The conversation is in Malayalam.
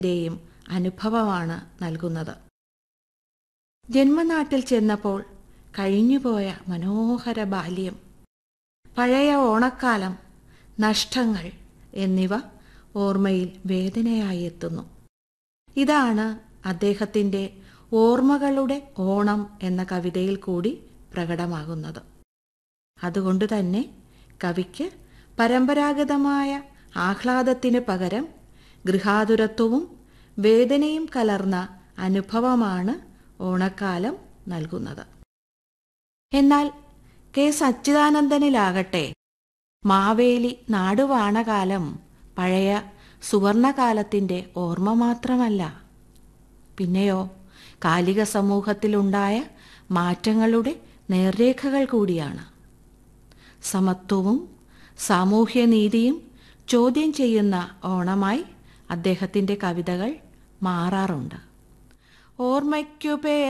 ന്റെയും അനുഭവമാണ് നൽകുന്നത് ജന്മനാട്ടിൽ ചെന്നപ്പോൾ കഴിഞ്ഞുപോയ മനോഹര ബാല്യം പഴയ ഓണക്കാലം നഷ്ടങ്ങൾ എന്നിവ ഓർമ്മയിൽ വേദനയായി എത്തുന്നു ഇതാണ് അദ്ദേഹത്തിൻ്റെ ഓർമ്മകളുടെ ഓണം എന്ന കവിതയിൽ കൂടി പ്രകടമാകുന്നത് അതുകൊണ്ട് തന്നെ കവിക്ക് പരമ്പരാഗതമായ ആഹ്ലാദത്തിന് പകരം ഗൃഹാതുരത്വവും വേദനയും കലർന്ന അനുഭവമാണ് ഓണക്കാലം നൽകുന്നത് എന്നാൽ കെ സച്ചിദാനന്ദനിലാകട്ടെ മാവേലി നാടുവാണകാലം പഴയ സുവർണകാലത്തിൻ്റെ ഓർമ്മ മാത്രമല്ല പിന്നെയോ കാലിക സമൂഹത്തിലുണ്ടായ മാറ്റങ്ങളുടെ നേർരേഖകൾ കൂടിയാണ് സമത്വവും സാമൂഹ്യനീതിയും ചോദ്യം ചെയ്യുന്ന ഓണമായി അദ്ദേഹത്തിൻ്റെ കവിതകൾ മാറാറുണ്ട് ഓർമ്മയ്ക്കു പേ